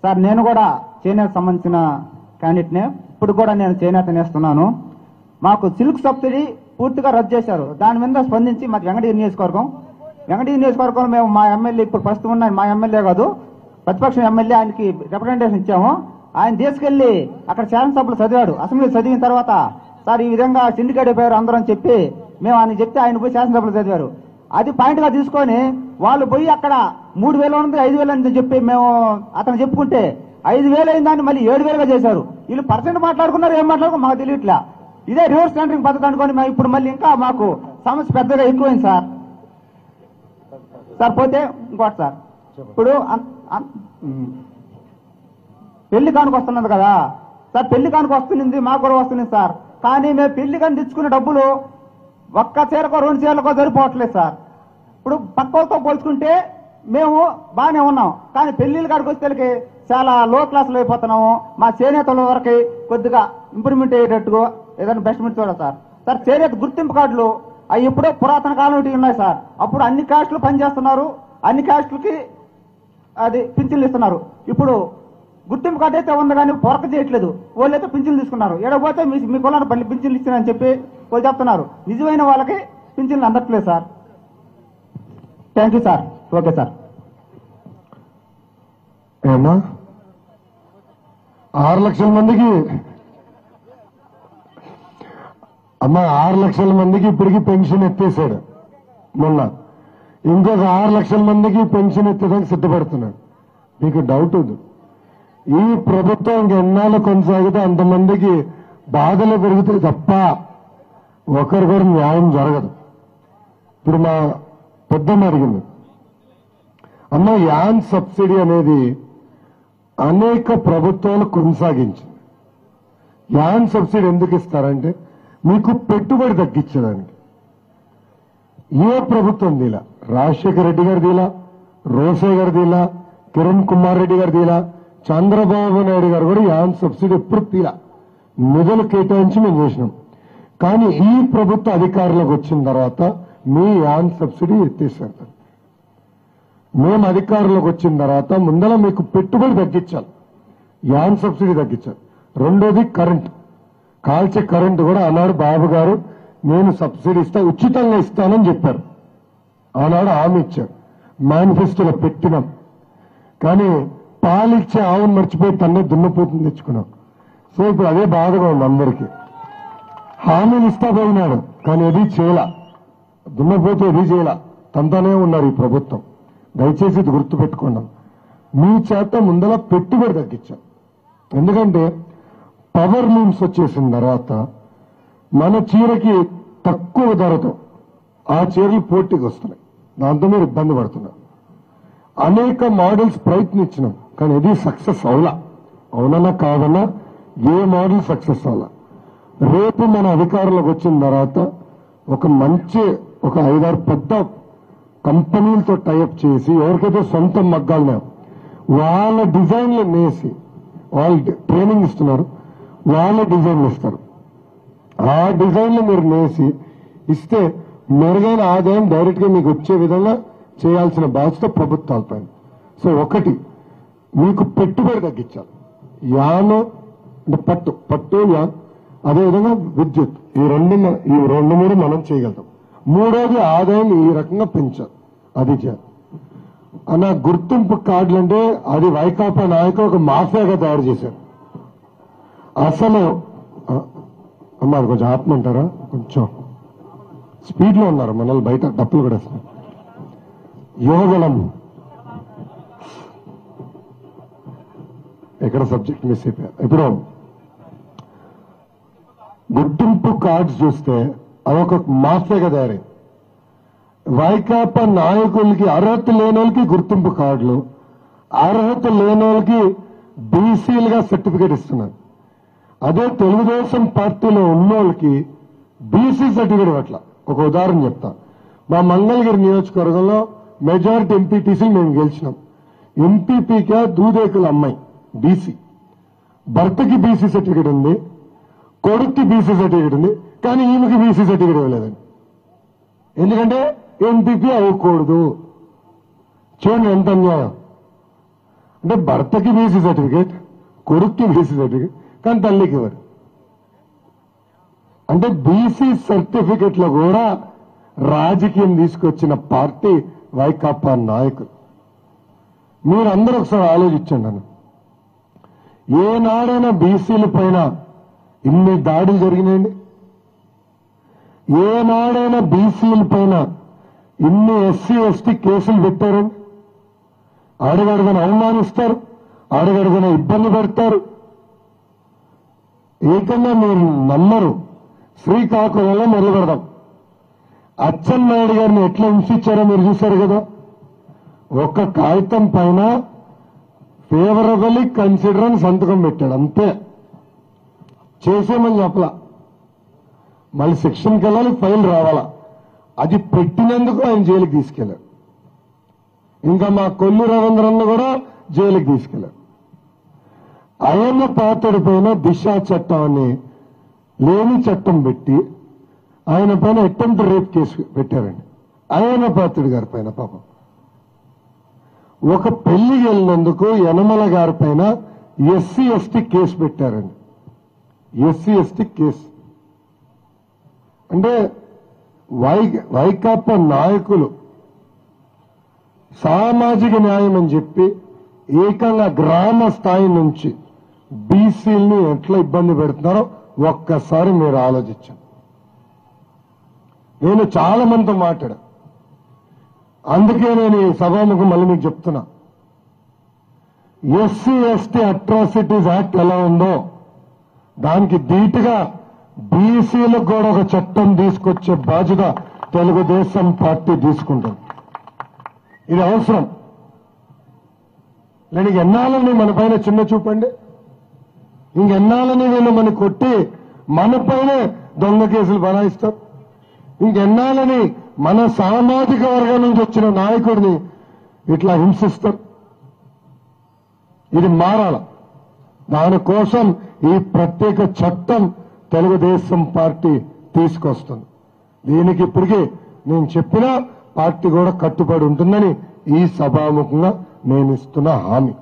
Sir నేను కూడా చేనేత సంబంధించిన క్యాండిడేట్నే ఇప్పుడు కూడా నేను చేనేత నేస్తున్నాను మాకు సిల్క్ సబ్సిడీ పూర్తిగా రద్దు చేశారు దాని మీద స్పందించి మాది వెంకటగిరి నియోజకవర్గం వెంకటగిరి నియోజకవర్గంలో మేము మా ఎమ్మెల్యే ఇప్పుడు ప్రస్తుతం ఉన్న మా ఎమ్మెల్యే కాదు ప్రతిపక్షం ఎమ్మెల్యే ఆయనకి రిప్రజెంటేషన్ ఇచ్చాము ఆయన తీసుకెళ్లి అక్కడ శాసనసభలో చదివాడు అసెంబ్లీ చదివిన తర్వాత సార్ ఈ విధంగా సిండికేట్ అయిపోయారు అందరూ అని చెప్పి మేము ఆయన చెప్తే ఆయన పోయి శాసనసభలో చదివారు అది పాయింట్ గా తీసుకొని వాళ్ళు పోయి అక్కడ మూడు వేలు ఉంది ఐదు వేలు అని చెప్పి మేము అతను చెప్పుకుంటే ఐదు వేలు అయిన దాన్ని మళ్ళీ ఏడు వేలుగా చేశారు వీళ్ళు పర్సెంట్ మాట్లాడుకున్నారు ఏం మాట్లాడుకో మాకు తెలియట్లా ఇదే రివర్స్ టెండరింగ్ పద్ధతి అనుకొని మేము ఇప్పుడు మళ్ళీ ఇంకా మాకు సమస్య పెద్దగా ఎక్కువైంది సార్ సార్ పోతే ఇంకోటి సార్ ఇప్పుడు అన్- అన్- ఉమ్. పెళ్లి కానుక వస్తున్నది కదా సార్ పెళ్లి కానుక వస్తుంది మాకు కూడా వస్తుంది సార్ కానీ మేము పెళ్లి కాని తెచ్చుకునే డబ్బులు ఒక్క చీరకో రెండు చీరలకో సరిపోవట్లేదు సార్ ఇప్పుడు పక్క వాళ్ళతో పోల్చుకుంటే మేము బాగానే ఉన్నాం కానీ పెళ్లిళ్ళ కాడికి వచ్చేసరికి చాలా లో క్లాసులు అయిపోతున్నాము మా చేనేతల వరకు కొద్దిగా ఇంప్రూవ్మెంట్ అయ్యేటట్టుగా ఏదైనా బెస్ట్మెంట్ చూడాలి సార్ సార్ చేనేత గుర్తింపు కార్డులు అవి ఎప్పుడో పురాతన కాలం ఒకటి ఉన్నాయి సార్ అప్పుడు అన్ని కాస్టులు పనిచేస్తున్నారు అన్ని కాస్టులకి అది పింఛన్లు ఇస్తున్నారు ఇప్పుడు గుర్తింపు కార్డు అయితే ఉంది కానీ పొరక చేయట్లేదు వాళ్ళు అయితే పింఛన్లు తీసుకున్నారు ఎడపోతే మీ మీ కులాన్ని పల్లి పింఛన్లు ఇచ్చారని చెప్పి వాళ్ళు చెప్తున్నారు నిజమైన వాళ్ళకి పింఛన్లు అందట్లేదు sir thank you sir okay sir ఏమా ఆరు లక్షల మందికి అమ్మ ఆరు లక్షల మందికి ఇప్పటికి పెన్షన్ ఎత్తేసాడు మొన్న ఇంకొక ఆరు లక్షల మందికి పెన్షన్ ఎత్తేదానికి సిద్ధపడుతున్నాడు మీకు డౌట్ ఉంది ఈ ప్రభుత్వం ఇంకెన్నాళ్ళు కొనసాగితే అంతమందికి బాధలు పెరుగుతాయి తప్ప ఒకరు కూడా న్యాయం జరగదు ఇప్పుడు మా పెద్దమ్మ అడిగింది అన్న యాన్ సబ్సిడీ అనేది అనేక ప్రభుత్వాలు కొనసాగించింది యాన్ సబ్సిడీ ఎందుకు ఇస్తారంటే మీకు పెట్టుబడి తగ్గించడానికి ఏ ప్రభుత్వం దీలా రాజశేఖర రెడ్డి గారి దీలా రోసే గారి దీలా కిరణ్ కుమార్ రెడ్డి గారి దీలా చంద్రబాబు నాయుడు గారు కూడా యాన్ సబ్సిడీ ఎప్పుడు తీలా నిధులు కేటాయించి మేము చేసినాం కానీ ఈ ప్రభుత్వ అధికారంలోకి వచ్చిన తర్వాత మీ యాన్ సబ్సిడీ ఎత్తేసారు మేము అధికారంలోకి వచ్చిన తర్వాత ముందర మీకు పెట్టుబడి తగ్గించాలి యాన్ సబ్సిడీ తగ్గించాలి రెండోది కరెంట్ కాల్చే కరెంట్ కూడా ఆనాడు బాబు గారు నేను సబ్సిడీ ఇస్తా ఉచితంగా ఇస్తానని చెప్పారు ఆనాడు హామీ ఇచ్చారు మేనిఫెస్టోలో పెట్టినాం కానీ పాలిచ్చే ఆవును మర్చిపోయి తన్నే దున్నపోతుంది తెచ్చుకున్నాం సో ఇప్పుడు అదే బాధగా ఉంది అందరికీ హామీలు ఇస్తా పోయినాడు కానీ అది చేయాల దున్నపోతే ఇది చేయాల తంతానే ఉన్నారు ఈ ప్రభుత్వం దయచేసి ఇది గుర్తుపెట్టుకున్నాం మీ చేత ముందర పెట్టుబడి తగ్గించాం ఎందుకంటే పవర్ లూమ్స్ వచ్చేసిన తర్వాత మన చీరకి తక్కువ ధరతో ఆ చీరలు పోటీకి వస్తున్నాయి దాంతో మీరు ఇబ్బంది పడుతున్నారు అనేక మోడల్స్ ప్రయత్నించినాం కానీ ఇది సక్సెస్ అవలా అవునన్నా కాదన్నా ఏ మోడల్ సక్సెస్ అవలా రేపు మన అధికారంలోకి వచ్చిన తర్వాత ఒక మంచి ఒక ఐదారు పెద్ద కంపెనీలతో టైఅప్ చేసి ఎవరికైతే సొంత మగ్గాలు లేవు వాళ్ళ డిజైన్లు నేసి వాళ్ళు ట్రైనింగ్ ఇస్తున్నారు వాళ్ళ డిజైన్లు ఇస్తారు ఆ డిజైన్లు మీరు నేసి ఇస్తే మెరుగైన ఆదాయం డైరెక్ట్ గా మీకు వచ్చే విధంగా చేయాల్సిన బాధ్యత ప్రభుత్వాలపై సో ఒకటి మీకు పెట్టుబడి తగ్గించాలి యాను అంటే పట్టు పట్టు యాన్ అదేవిధంగా విద్యుత్ ఈ రెండు మ- ఈ రెండు మూడు మనం చేయగలుగుతాం మూడోది ఆదాయం ఈ రకంగా పెంచాలి అది చేయాలి అన్న గుర్తింపు కార్డులు అంటే అది వైకాపా నాయకులు ఒక మాఫియాగా తయారు చేశారు అసలు ఆ, అమ్మ అది కొంచెం ఆపమంటారా కొంచెం స్పీడ్ లో ఉన్నారు మనల్ని బయట డప్పులు కూడా వస్తున్నాయి యువగలం ఎక్కడ సబ్జెక్ట్ మిస్ అయిపోయారు ఇప్పుడు గుర్తింపు కార్డ్స్ చూస్తే అదొక మాఫియాగా తయారైంది వైకాపా నాయకులకి అర్హత లేని వాళ్ళకి గుర్తింపు కార్డులు అర్హత లేని వాళ్ళకి బీసీలుగా సర్టిఫికేట్ ఇస్తున్నారు అదే తెలుగుదేశం పార్టీలో ఉన్నోళ్ళకి బీసీ సర్టిఫికేట్ ఇవ్వట్ల ఒక ఉదాహరణ చెప్తా మా మంగళగిరి నియోజకవర్గంలో మెజారిటీ ఎంపీటీసీలు మేము గెలిచినాం ఎంపీపీగా దూదేకుల అమ్మాయి బీసీ భర్తకి బీసీ సర్టిఫికేట్ ఉంది కొడుక్కి బీసీ సర్టిఫికేట్ ఉంది కానీ ఈమెకి బీసీ సర్టిఫికేట్ ఇవ్వలేదండి ఎందుకంటే ఎంపీపీ అవ్వకూడదు చూడండి ఎంత అన్యాయం అంటే భర్తకి బీసీ సర్టిఫికేట్ కొడుక్కి బీసీ సర్టిఫికేట్ కానీ తల్లికి ఇవ్వరు అంటే బీసీ సర్టిఫికెట్ లో కూడా రాజకీయం తీసుకొచ్చిన పార్టీ వైకాపా నాయకులు మీరందరూ ఒకసారి ఆలోచించండి అన్న ఏనాడైనా బీసీల పైన ఇన్ని దాడులు జరిగినాయండి ఏనాడైనా బీసీల పైన ఇన్ని ఎస్సీ ఎస్టీ కేసులు పెట్టారండి అడుగడుగున అవమానిస్తారు అడుగడుగున ఇబ్బంది పెడతారు ఏకంగా మీరు నమ్మరు శ్రీకాకుళంలో మొదలు పెడదాం అచ్చెన్నాయుడు గారిని ఎట్లా హింసించారో మీరు చూశారు కదా ఒక కాగితం పైన ఫేవరబుల్లీ కన్సిడర్ అని సంతకం పెట్టాడు అంతే చేసేమని చెప్పలా మళ్ళీ సెక్షన్కి వెళ్ళాలి ఫైల్ రావాలా అది పెట్టినందుకు ఆయన జైలుకి తీసుకెళ్లారు ఇంకా మా కొల్లు రవీంద్రన్న కూడా జైలుకి తీసుకెళ్లారు ఆయన పాతడి పైన దిశ చట్టాన్ని లేని చట్టం పెట్టి ఆయన పైన అటెంప్ట్ రేప్ కేసు పెట్టారండి ఆయన పాత్రుడి గారి పైన పాపం ఒక పెళ్లికి వెళ్ళినందుకు యనమల గారి పైన ఎస్సీ ఎస్టీ కేసు పెట్టారండి ఎస్సీ ఎస్టీ కేసు అంటే వై వైకాపా నాయకులు సామాజిక న్యాయం అని చెప్పి ఏకంగా గ్రామ స్థాయి నుంచి బీసీల్ని ఎట్లా ఇబ్బంది పెడుతున్నారో ఒక్కసారి మీరు ఆలోచించండి నేను చాలా మందితో మాట్లాడా అందుకే నేను ఈ సభాముఖం మళ్ళీ మీకు చెప్తున్నా ఎస్సీ ఎస్టీ అట్రాసిటీస్ యాక్ట్ ఎలా ఉందో దానికి ధీటుగా బీసీలకు కూడా ఒక చట్టం తీసుకొచ్చే బాధ్యత తెలుగుదేశం పార్టీ తీసుకుంటుంది ఇది అవసరం లేని ఎన్నాళ్ళని మన పైన చిన్న చూపండి ఇంకెన్నాళ్ళని వీళ్ళు మన కొట్టి మన పైనే దొంగ కేసులు బనాయిస్తారు ఇంకెన్నాళ్ళని మన సామాజిక వర్గం నుంచి వచ్చిన నాయకుడిని ఇట్లా హింసిస్తారు ఇది మారాల దానికోసం ఈ ప్రత్యేక చట్టం తెలుగుదేశం పార్టీ తీసుకొస్తుంది దీనికి ఇప్పటికీ నేను చెప్పిన పార్టీ కూడా కట్టుబడి ఉంటుందని ఈ సభాముఖంగా నేను ఇస్తున్న హామీ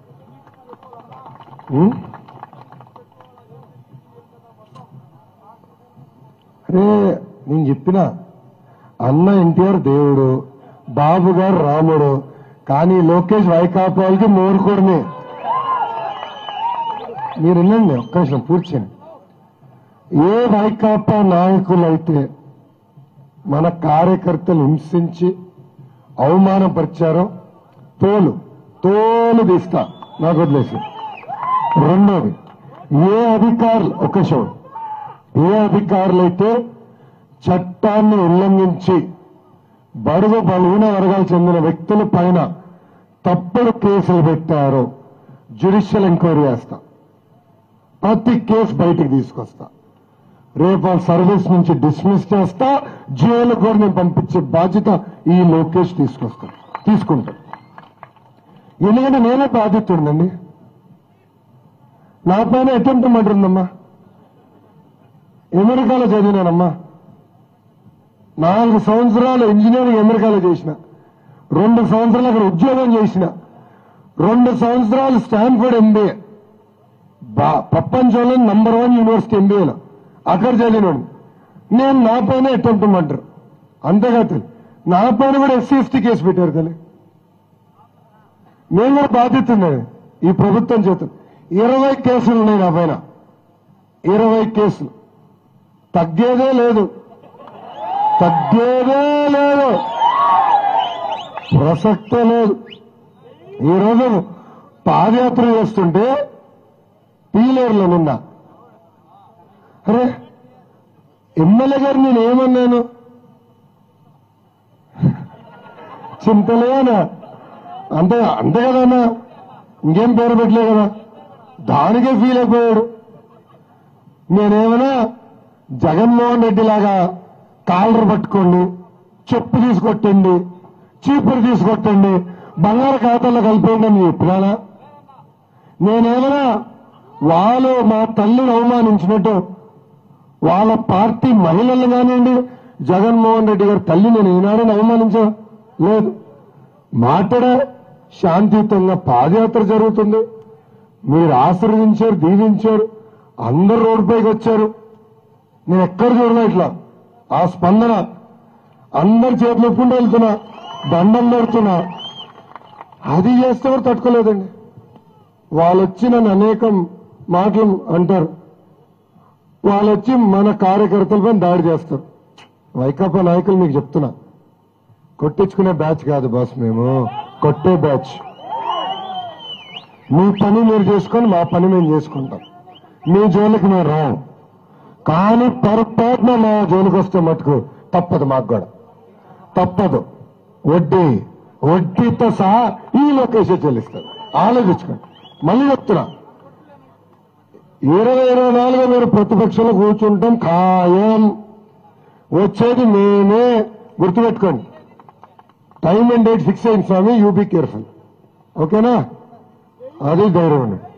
ఉం? అరే నేను చెప్పిన అన్న ఎన్టీఆర్ దేవుడు బాబు గారు రాముడు కానీ లోకేష్ వైకాపా వాళ్ళకి మూర్ఖుడిని మీరు వినండి ఒక్క నిమిషం పూర్తి చేయండి ఏ వైకాపా నాయకులైతే మన కార్యకర్తలు హింసించి అవమానపరిచారో తోలు తోలు తీస్తా నాకు వదిలేసి రెండోది ఏ అధికారులు ఒక షో ఏ అధికారులైతే చట్టాన్ని ఉల్లంఘించి బడుగు బలహీన వర్గాలు చెందిన వ్యక్తుల పైన తప్పుడు కేసులు పెట్టారో జ్యుడిషియల్ ఎంక్వైరీ చేస్తా ప్రతి కేసు బయటికి తీసుకొస్తా రేపు ఆ సర్వీస్ నుంచి డిస్మిస్ చేస్తా జైలు కూడా నేను పంపించే బాధ్యత ఈ లోకేష్ తీసుకొస్తాను తీసుకుంటాను ఎందుకంటే నేనే బాధితుడినండి నా పైన అటెంప్ట్ మర్డర్ ఉందమ్మా అమెరికాలో చదివినానమ్మా నాలుగు సంవత్సరాలు ఇంజనీరింగ్ అమెరికాలో చేసిన రెండు సంవత్సరాలు అక్కడ ఉద్యోగం చేసిన రెండు సంవత్సరాలు స్టాన్ఫర్డ్ ఎంబీఏ బా- ప్రపంచంలో నంబర్ వన్ యూనివర్సిటీ ఎంబీఏలో అక్కడ చదివినాడు నేను నా పైన అటెంప్ట్ మర్డర్ అంతేగా తల్లి నా పైన కూడా ఎస్సీ ఎస్టీ కేసు పెట్టారు తల్లి నేను కూడా బాధ్యత ఉన్నది ఈ ప్రభుత్వం చేత ఇరవై కేసులు ఉన్నాయి నా పైన ఇరవై కేసులు తగ్గేదే లేదు తగ్గేదే లేదు ప్రసక్తే లేదు ఈరోజు పాదయాత్ర చేస్తుంటే పీలేరులో నిన్న అరే ఎమ్మెల్యే గారు నేను ఏమన్నాను చింతలేనా అంతే అంతే కదన్నా ఇంకేం పేరు పెట్టలే కదా దానికే ఫీల్ అయిపోయాడు నేనేమన్నా జగన్మోహన్ రెడ్డి లాగా కాలర్ పట్టుకోండి చెప్పు తీసుకొట్టండి చీపురు తీసుకొట్టండి బంగారు ఖాతాలో కలిపేయండి అని చెప్పినానా నేనేమన్నా వాళ్ళు మా తల్లిని అవమానించినట్టు వాళ్ళ పార్టీ మహిళలు కానివ్వండి జగన్మోహన్ రెడ్డి గారి తల్లి నేను ఈనాడని అవమానించా లేదు మాట్లాడా శాంతియుతంగా పాదయాత్ర జరుగుతుంది మీరు ఆశీర్వదించారు దీవించారు అందరు రోడ్డుపైకి వచ్చారు నేను ఎక్కడ చూడలే ఇట్లా ఆ స్పందన అందరి చేతులు ఒప్పుకుంటూ వెళ్తున్నా దండం పెడుతున్నా అది చేస్తే కూడా తట్టుకోలేదండి వాళ్ళు వచ్చి నన్ను అనేకం మాటలు అంటారు వాళ్ళు వచ్చి మన కార్యకర్తలపై దాడి చేస్తారు వైకాపా నాయకులు మీకు చెప్తున్నా కొట్టించుకునే బ్యాచ్ కాదు బాస్ మేము కొట్టే బ్యాచ్ మీ పని మీరు చేసుకొని మా పని మేము చేసుకుంటాం మీ జోలికి మేము రాం కానీ పొరపాటున మా జోలికి వస్తే మటుకు తప్పదు మాకు కూడా తప్పదు వడ్డీ వడ్డీతో సహా ఈ లొకేషన్ చెల్లిస్తారు ఆలోచించుకోండి మళ్ళీ చెప్తున్నా ఇరవై ఇరవై నాలుగు మీరు ప్రతిపక్షంలో కూర్చుంటాం ఖాయం వచ్చేది మేమే గుర్తుపెట్టుకోండి టైం అండ్ డేట్ ఫిక్స్ అయింది స్వామి యూ బీ కేర్ఫుల్ ఓకేనా అది ధైర్యం అండి